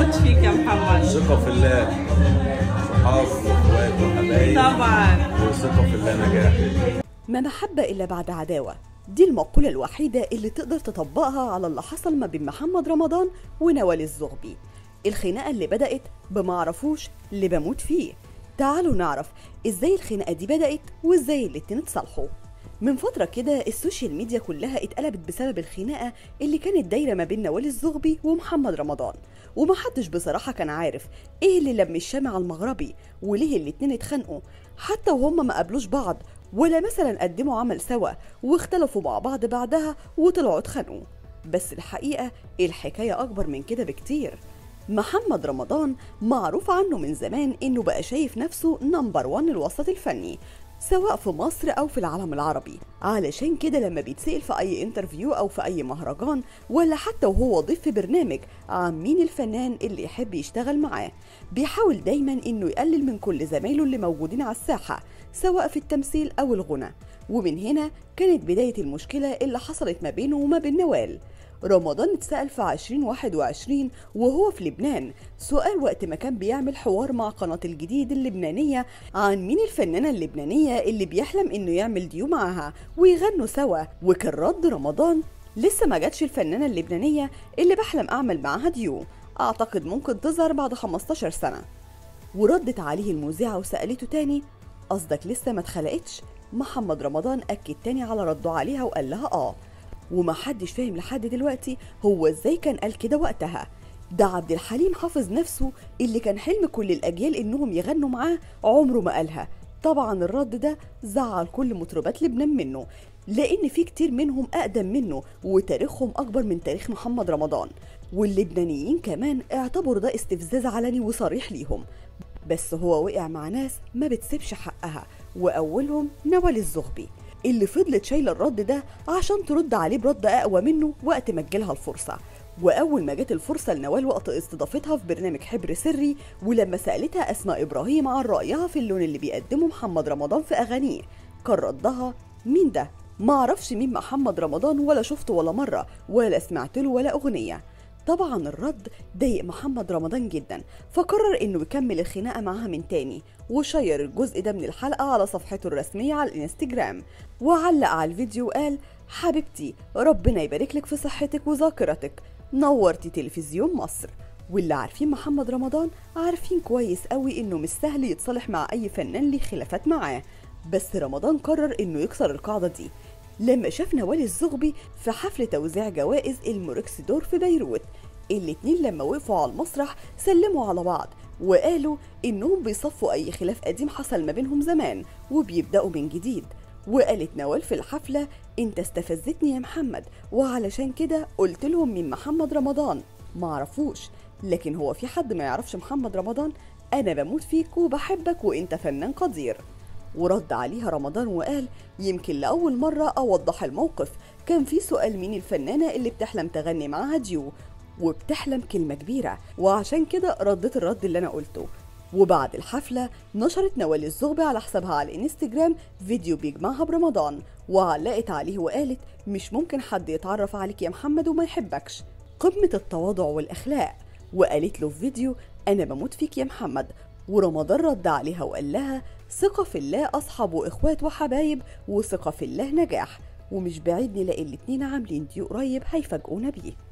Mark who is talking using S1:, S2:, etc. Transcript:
S1: بموت فيك يا محمد
S2: ثقة في الله صحاب واخوات وحبايب
S1: طبعا
S2: وثقة في الله نجاح
S3: ما محبة إلا بعد عداوة دي المقولة الوحيدة اللي تقدر تطبقها على اللي حصل ما بين محمد رمضان ونوال الزغبي الخناقة اللي بدأت بمعرفوش اللي بموت فيه تعالوا نعرف ازاي الخناقة دي بدأت وازاي الاتنين اتصالحوا من فترة كده السوشيال ميديا كلها اتقلبت بسبب الخناقة اللي كانت دايرة ما بين نوال الزغبي ومحمد رمضان ومحدش بصراحة كان عارف ايه اللي لم الشامع المغربي وليه الاتنين اتخانقوا حتى وهم ما قابلوش بعض ولا مثلا قدموا عمل سوا واختلفوا مع بعض بعدها وطلعوا اتخانقوا بس الحقيقة الحكاية أكبر من كده بكتير محمد رمضان معروف عنه من زمان انه بقى شايف نفسه نمبر وان الوسط الفني سواء في مصر او في العالم العربي علشان كده لما بيتسأل في اي انترفيو او في اي مهرجان ولا حتى وهو ضيف في برنامج عن مين الفنان اللي يحب يشتغل معاه بيحاول دايما انه يقلل من كل زمايله اللي موجودين على الساحة سواء في التمثيل او الغنى ومن هنا كانت بداية المشكلة اللي حصلت ما بينه وما بين نوال رمضان اتسأل في 2021 وهو في لبنان سؤال وقت ما كان بيعمل حوار مع قناة الجديد اللبنانية عن مين الفنانة اللبنانية اللي بيحلم انه يعمل ديو معاها ويغنوا سوا وكان رد رمضان لسه ما جاتش الفنانة اللبنانية اللي بحلم اعمل معاها ديو اعتقد ممكن تظهر بعد 15 سنة وردت عليه المذيعة وسألته تاني قصدك لسه ما اتخلقتش محمد رمضان أكد تاني على رده عليها وقال لها آه ومحدش فاهم لحد دلوقتي هو ازاي كان قال كده وقتها ده عبد الحليم حافظ نفسه اللي كان حلم كل الأجيال إنهم يغنوا معاه عمره ما قالها طبعا الرد ده زعل كل مطربات لبنان منه لأن في كتير منهم أقدم منه وتاريخهم أكبر من تاريخ محمد رمضان واللبنانيين كمان اعتبروا ده استفزاز علني وصريح ليهم بس هو وقع مع ناس ما بتسيبش حقها وأولهم نوال الزغبي اللي فضلت شايله الرد ده عشان ترد عليه برد اقوى منه وقت ما تجيلها الفرصه واول ما جت الفرصه لنوال وقت استضافتها في برنامج حبر سري ولما سالتها اسماء ابراهيم عن رايها في اللون اللي بيقدمه محمد رمضان في اغانيه كان ردها مين ده ما اعرفش مين محمد رمضان ولا شفته ولا مره ولا سمعت له ولا اغنيه طبعا الرد ضايق محمد رمضان جدا فقرر انه يكمل الخناقه معاها من تاني وشير الجزء ده من الحلقه على صفحته الرسميه على الانستجرام وعلق على الفيديو وقال حبيبتي ربنا يبارك لك في صحتك وذاكرتك نورتي تلفزيون مصر واللي عارفين محمد رمضان عارفين كويس قوي انه مش سهل يتصالح مع اي فنان ليه خلافات معاه بس رمضان قرر انه يكسر القاعده دي لما شاف نوال الزغبي في حفل توزيع جوائز الموركس دور في بيروت الاتنين لما وقفوا على المسرح سلموا على بعض وقالوا انهم بيصفوا اي خلاف قديم حصل ما بينهم زمان وبيبداوا من جديد وقالت نوال في الحفلة انت استفزتني يا محمد وعلشان كده قلت لهم من محمد رمضان معرفوش لكن هو في حد ما يعرفش محمد رمضان انا بموت فيك وبحبك وانت فنان قدير ورد عليها رمضان وقال يمكن لأول مرة أوضح الموقف كان في سؤال مين الفنانة اللي بتحلم تغني معاها ديو وبتحلم كلمة كبيرة وعشان كده رديت الرد اللي أنا قلته وبعد الحفلة نشرت نوال الزغبي على حسابها على الانستجرام فيديو بيجمعها برمضان وعلقت عليه وقالت مش ممكن حد يتعرف عليك يا محمد وما يحبكش قمة التواضع والأخلاق وقالت له في فيديو أنا بموت فيك يا محمد ورمضان رد عليها وقال لها ثقة في الله أصحاب وإخوات وحبايب وثقة في الله نجاح ومش بعيد نلاقي الاتنين عاملين دي قريب هيفاجئونا بيه